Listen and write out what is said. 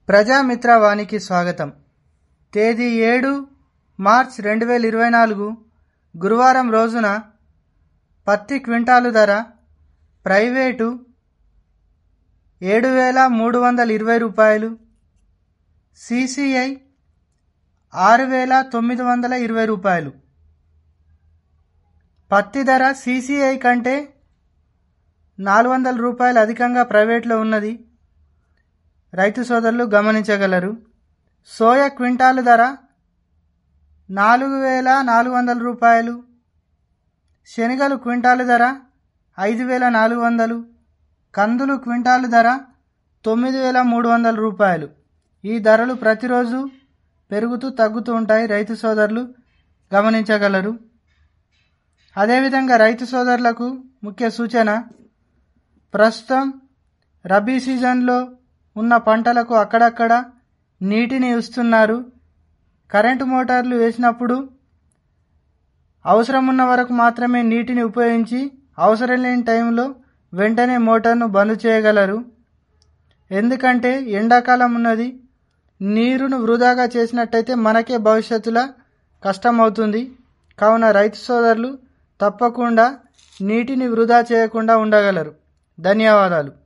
ప్రజామిత్ర వానికి స్వాగతం తేదీ ఏడు మార్చ్ రెండు వేల ఇరవై నాలుగు గురువారం రోజున పత్తి క్వింటాలు ధర ప్రైవేటు ఏడు వేల మూడు వందల ఇరవై రూపాయలు సిసిఐ ఆరు వేల తొమ్మిది వందల ఇరవై రూపాయలు పత్తి ధర సిసిఐ కంటే నాలుగు వందల రూపాయలు అధికంగా ప్రైవేట్లో ఉన్నది రైతు సోదరులు గమనించగలరు సోయా క్వింటాలు ధర నాలుగు వేల నాలుగు వందల రూపాయలు శనగలు క్వింటాలు ధర ఐదు వేల నాలుగు వందలు కందులు క్వింటాలు ధర తొమ్మిది వేల మూడు వందల రూపాయలు ఈ ధరలు ప్రతిరోజు పెరుగుతూ తగ్గుతూ ఉంటాయి రైతు సోదరులు గమనించగలరు అదేవిధంగా రైతు సోదరులకు ముఖ్య సూచన ప్రస్తుతం రబీ సీజన్లో ఉన్న పంటలకు అక్కడక్కడ నీటిని ఇస్తున్నారు కరెంటు మోటార్లు వేసినప్పుడు అవసరం ఉన్న వరకు మాత్రమే నీటిని ఉపయోగించి అవసరం లేని టైంలో వెంటనే మోటార్ను బంద్ చేయగలరు ఎందుకంటే ఎండాకాలం ఉన్నది నీరును వృధాగా చేసినట్టయితే మనకే భవిష్యత్తులో కష్టం అవుతుంది కావున రైతు సోదరులు తప్పకుండా నీటిని వృధా చేయకుండా ఉండగలరు ధన్యవాదాలు